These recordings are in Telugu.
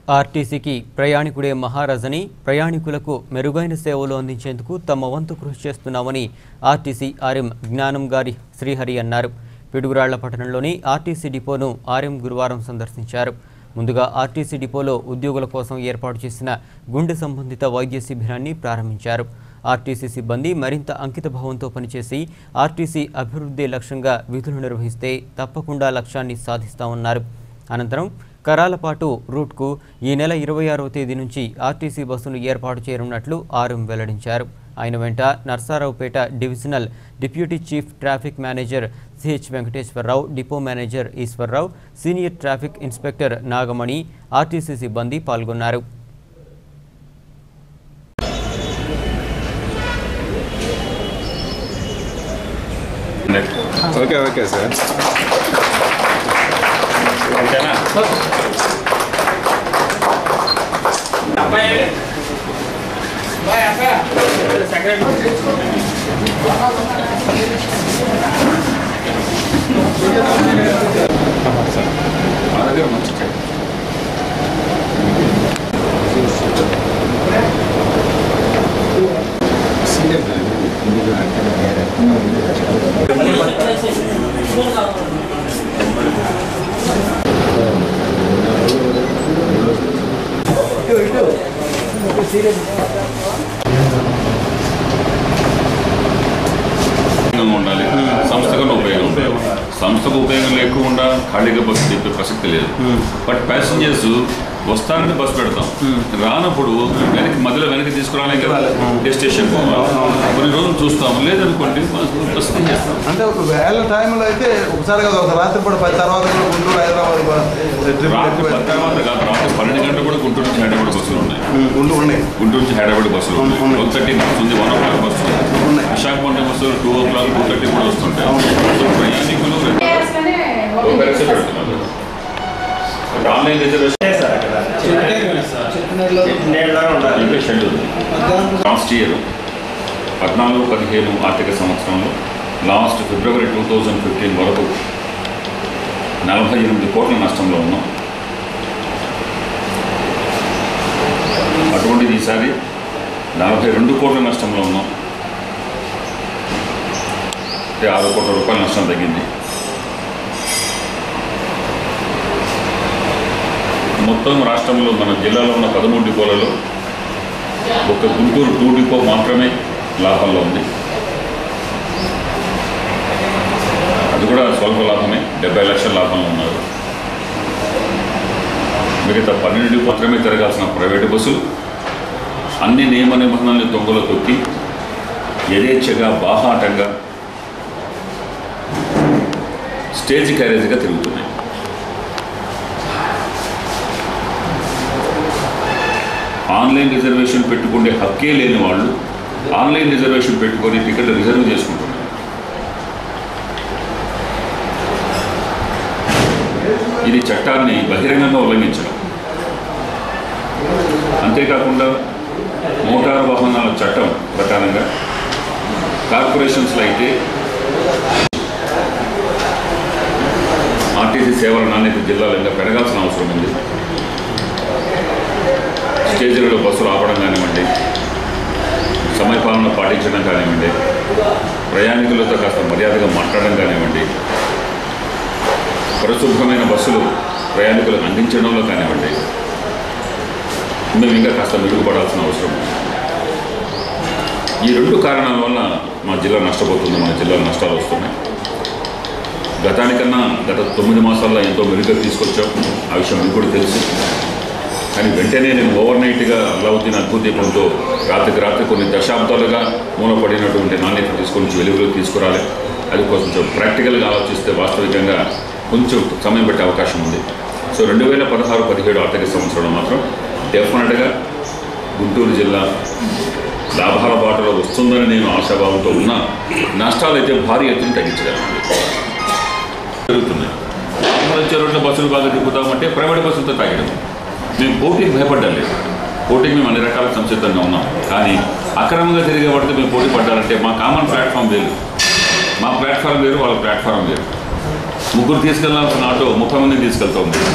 ఆర్టీసీకి ప్రయాణికుడే మహారాజని ప్రయాణికులకు మెరుగైన సేవలు అందించేందుకు తమ వంతు కృషి చేస్తున్నామని ఆర్టీసీ ఆర్ఎం జ్ఞానం గారి శ్రీహరి అన్నారు పిడుగురాళ్ల పట్టణంలోని ఆర్టీసీ డిపోను ఆర్ఎం గురువారం సందర్శించారు ముందుగా ఆర్టీసీ డిపోలో ఉద్యోగుల కోసం ఏర్పాటు చేసిన గుండె సంబంధిత వైద్య శిబిరాన్ని ప్రారంభించారు ఆర్టీసీ సిబ్బంది మరింత అంకిత భావంతో పనిచేసి ఆర్టీసీ అభివృద్ధి లక్ష్యంగా విధులు నిర్వహిస్తే తప్పకుండా లక్ష్యాన్ని సాధిస్తామన్నారు అనంతరం కరాలపాటు రూట్కు ఈ నెల ఇరవై ఆరవ తేదీ నుంచి ఆర్టీసీ బస్సును ఏర్పాటు చేయనున్నట్లు ఆర్ఎం వెల్లడించారు ఆయన వెంట Narasaraopet divisional deputy chief traffic manager CH Venkateswara Rao depot manager Eswar Rao senior traffic inspector Nagamani RTC సిబ్బంది పాల్గొన్నారు ఓకే ఓకే సార్ ఓకేనా అలాగే మంచి ఉపయోగంగా ఉండాలి సంస్థకు ఉపయోగం ఉండాలి సంస్థకు ఉపయోగం లేకుండా ఖాళీగా బస్సు చెప్పే ప్రసక్తి లేదు బట్ ప్యాసింజర్స్ వస్తారని బస్సు పెడతాం రానప్పుడు వెనక్కి మధ్యలో వెనక్కి తీసుకురాలే కదా డెస్టినేషన్ కొన్ని రోజులు చూస్తాం లేదనుకోండి బస్సు బస్సు తీసేస్తాం అంటే ఒక వేళ టైంలో అయితే ఒకసారి కదా ఒక రాత్రి పూట పది తర్వాత కూడా గుంటూరు హైదరాబాద్ ట్రిప్ రాత్రి పది తర్వాత కాదు రాత్రి పన్నెండు గంటలు కూడా గుంటూరు నుంచి హైదరాబాద్ బస్సులు ఉన్నాయి గుంటూరు ఉన్నాయి గుంటూరు నుంచి హైదరాబాద్ బస్సులు ఉన్నాయి ఉన్నాయి. ట్వెల్వ్ థర్టీ వస్తుంది వన్ ఓ క్లాక్ బస్సు ఉన్నాయి. విశాఖపట్నం బస్సులు two o'clock two thirty కూడా వస్తుంటాయి సో ప్రయాణికులు ఒకరిసే పెడుతున్నారు ఆన్లైన్ రిజర్వేషన్ ఇంకా షెడ్యూల్ లాస్ట్ ఇయర్ పద్నాలుగు పదిహేను ఆర్థిక సంవత్సరంలో last February two thousand fifteen వరకు నలభై ఎనిమిది కోట్ల నష్టంలో ఉన్నాం అటువంటిది ఈసారి నలభై రెండు కోట్ల నష్టంలో ఉన్నాం అంటే ఆరు కోట్ల రూపాయల నష్టం తగ్గింది మొత్తం రాష్ట్రంలో మన జిల్లాలో ఉన్న పదమూడు డిపోలలో ఒక గుంటూరు టూ డిపో మాత్రమే లాభంలో ఉంది అది కూడా స్వల్ప లాభమే డెబ్బై లక్షల లాభంలో ఉన్నారు మిగతా పన్నెండు డిపో మాత్రమే తిరగాల్సిన ప్రైవేటు బస్సులు అన్ని నియమ నిబంధనలు తొంగలో తొక్కి యథేచ్ఛగా బాహాటంగా స్టేజ్ క్యారేజ్గా తిరుగుతున్నాయి ఆన్లైన్ రిజర్వేషన్ పెట్టుకునే హక్కే లేని వాళ్ళు ఆన్లైన్ రిజర్వేషన్ పెట్టుకొని టికెట్ రిజర్వ్ చేసుకుంటున్నారు ఇది చట్టాన్ని బహిరంగంగా ఉల్లంఘించడం అంతేకాకుండా మోటారు వాహనాల చట్టం ప్రకారంగా కార్పొరేషన్స్లో అయితే ఆర్టీసీ సేవల నాణ్యత జిల్లాలో ఇంకా పెరగాల్సిన అవసరం ఉంది స్టేజీలలో బస్సులు ఆపడం కానివ్వండి సమయపాలన పాటించడం కానివ్వండి ప్రయాణికులతో కాస్త మర్యాదగా మాట్లాడడం కానివ్వండి పరిశుభ్రమైన బస్సులు ప్రయాణికులకు అందించడంలో కానివ్వండి మేము ఇంకా కాస్త మెరుగుపడాల్సిన అవసరం ఉంది ఈ రెండు కారణాల వల్ల మా జిల్లా నష్టపోతుంది మన జిల్లాలో నష్టాలు వస్తున్నాయి గతానికన్నా గత తొమ్మిది మాసాల్లో ఎంతో మెరుగ్గా తీసుకొచ్చాం ఆ విషయం మీకు కూడా తెలుసు కానీ వెంటనే నేను ఓవర్ నైట్గా అల్లావుద్దీన్ అద్భుత దీపంతో రాత్రికి రాత్రి కొన్ని దశాబ్దాలుగా మూలపడినటువంటి నాణ్యత తీసుకొని వచ్చి వెలుగులోకి తీసుకురాలి అది కొంచెం ప్రాక్టికల్గా ఆలోచిస్తే వాస్తవికంగా కొంచెం సమయం పెట్టే అవకాశం ఉంది సో రెండు వేల పదహారు పదిహేడు ఆర్థిక సంవత్సరంలో మాత్రం డెఫినెట్గా గుంటూరు జిల్లా లాభాల బాటలో వస్తుందని నేను ఆశాభావంతో ఉన్నా నష్టాలు అయితే భారీ ఎత్తున తగ్గించగలను జరుగుతున్నాయి మన వచ్చే రోడ్ల బస్సులు బాగా తిప్పుతామంటే ప్రైవేట్ బస్సులతో తాగడం మేము పోటీకి భయపడ్డం లేదు పోటీకి మేము అన్ని రకాల సంసిద్ధంగా ఉన్నాం కానీ అక్రమంగా తిరిగే వాటితో మేము పోటీ పడ్డారంటే మా కామన్ ప్లాట్ఫామ్ వేరు మా ప్లాట్ఫామ్ వేరు వాళ్ళ ప్లాట్ఫామ్ వేరు ముగ్గురు తీసుకెళ్లాల్సిన ఆటో ముప్పై మందిని తీసుకెళ్తా ఉంది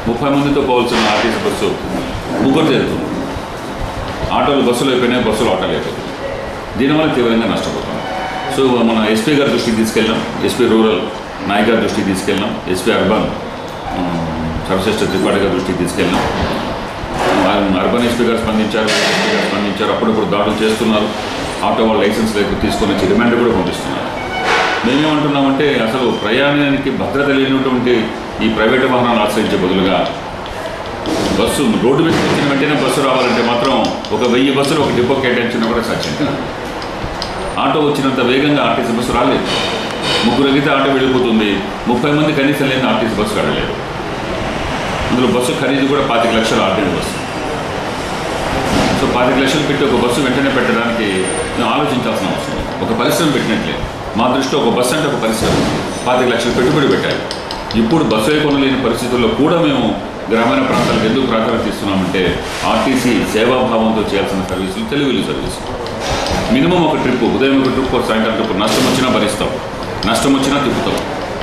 ముప్పై మందితో పోవాల్సిన ఆర్టీసీ బస్సు ముగ్గురు వెళ్తుంది ఆటోలు బస్సులు అయిపోయినాయి బస్సులు ఆటోలు అయిపోయినాయి దీనివల్ల తీవ్రంగా నష్టపోతాం సో మన ఎస్పీ గారి దృష్టికి తీసుకెళ్ళాం ఎస్పీ రూరల్ నాయక్ గారి దృష్టికి తీసుకెళ్ళాం ఎస్పీ అర్బన్ సర్వశ్రేష్ఠ త్రిపాఠి గారి దృష్టికి తీసుకెళ్ళాం అర్- అర్బన్ ఎస్పీ గారు స్పందించారు ఎస్పీ గారు స్పందించారు అప్పుడప్పుడు దాడులు చేస్తున్నారు ఆటో వాళ్ళ లైసెన్స్ లేకపోతే తీసుకొని వచ్చి రిమాండ్ కూడా పంపిస్తున్నారు మేమేమంటున్నామంటే అసలు ప్రయాణానికి భద్రత లేనటువంటి ఈ ప్రైవేటు వాహనాలు ఆశ్రయించే బదులుగా బస్సు రోడ్డు మీద వచ్చిన వెంటనే బస్సు రావాలంటే మాత్రం ఒక వెయ్యి బస్సులు ఒక డిపో కేటాయించినా కూడా సాధ్యం కాదు ఆటో వచ్చినంత వేగంగా ఆర్టీసీ బస్సు రాలేదు ముగ్గురు ఎగితే ఆటో వెళ్ళిపోతుంది ముప్పై మంది కనీసం లేని ఆర్టీసీ బస్సు కడలేదు అందులో బస్సు ఖరీదు కూడా పాతిక లక్షలు ఆర్టీసీ బస్సు సో పాతిక లక్షలు పెట్టి ఒక బస్సు వెంటనే పెట్టడానికి మేము ఆలోచించాల్సిన అవసరం ఉంది. ఒక పరిశ్రమ పెట్టినట్లే మా దృష్టిలో ఒక బస్సు అంటే ఒక పరిశ్రమ పాతిక లక్షలు పెట్టుబడి పెట్టాలి ఇప్పుడు బస్సు కొనలేని పరిస్థితుల్లో కూడా మేము గ్రామీణ ప్రాంతాలకు ఎందుకు ప్రాధాన్యత ఇస్తున్నామంటే ఆర్టీసీ సేవాభావంతో చేయాల్సిన సర్వీసులు తెలుగులు సర్వీసులు మినిమం ఒక ట్రిప్ ఉదయం ఒక ట్రిప్ ఒక సాయంత్రం ట్రిప్ నష్టం వచ్చినా భరిస్తాం నష్టం వచ్చినా తిప్పుతాం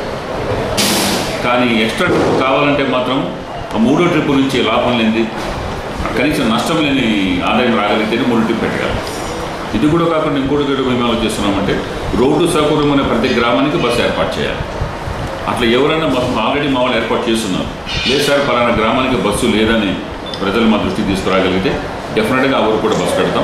కానీ ఎక్స్ట్రా ట్రిప్ కావాలంటే మాత్రం ఆ మూడో ట్రిప్ నుంచి లాభం లేనిది కనీసం నష్టం లేని ఆదాయం రాగలిగితేనే మూడు ట్రిప్ పెట్టగలం ఇది కూడా కాకుండా ఇంకోటి కూడా మేము ఆలోచిస్తున్నామంటే రోడ్డు సౌకర్యం అనే ప్రతి గ్రామానికి బస్సు ఏర్పాటు చేయాలి అట్లా ఎవరైనా బస్సు ఆల్రెడీ మా వాళ్ళు ఏర్పాటు చేస్తున్నారు లేదు సార్ పలానా గ్రామానికి బస్సు లేదని ప్రజలు మా దృష్టికి తీసుకురాగలిగితే డెఫినెట్గా ఆ ఊరు కూడా బస్సు పెడతాం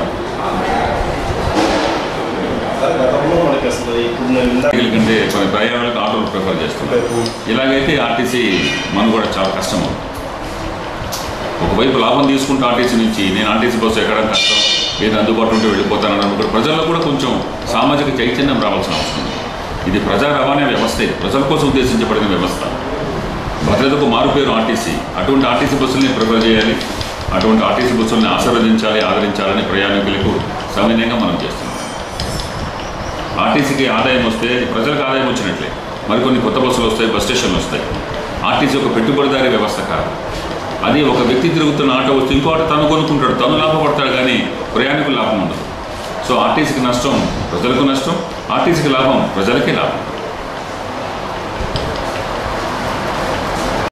సార్ గతంలో మనకి అసలు ఇప్పుడు నేను ఇందాక కంటే కొన్ని ప్రయాణాలకు ఆటోలు ప్రిఫర్ చేస్తున్నాం ఇలాగైతే ఆర్టీసీ మనం కూడా చాలా కష్టం అవుతుంది. ఒకవైపు లాభం తీసుకుంటే ఆర్టీసీ నుంచి నేను ఆర్టీసీ బస్సు ఎక్కడం కష్టం ఏది అందుబాటులో ఉంటే వెళ్ళిపోతానని అనుకుంటే ప్రజల్లో కూడా కొంచెం సామాజిక చైతన్యం రావాల్సిన అవసరం ఉంది ఇది ప్రజా రవాణా వ్యవస్థే ప్రజల కోసం ఉద్దేశించబడిన వ్యవస్థ భద్రతకు మారుపేరు ఆర్టీసీ అటువంటి ఆర్టీసీ బస్సుల్ని ప్రిఫర్ చేయాలి అటువంటి ఆర్టీసీ బస్సుల్ని ఆశీర్వదించాలి ఆదరించాలని ప్రయాణికులకు సవినయంగా మనం చేస్తున్నాం ఆర్టీసీకి ఆదాయం వస్తే ప్రజలకు ఆదాయం వచ్చినట్లే మరికొన్ని కొత్త బస్సులు వస్తాయి బస్ స్టేషన్లు వస్తాయి ఆర్టీసీ ఒక పెట్టుబడిదారీ వ్యవస్థ కాదు అది ఒక వ్యక్తి తిరుగుతున్న ఆటో వస్తే ఇంకో ఆటో తను కొనుక్కుంటాడు తను లాభపడతాడు కానీ ప్రయాణికులు లాభం ఉండదు సో ఆర్టీసీకి నష్టం ప్రజలకు నష్టం ఆర్టీసీకి లాభం ప్రజలకే లాభం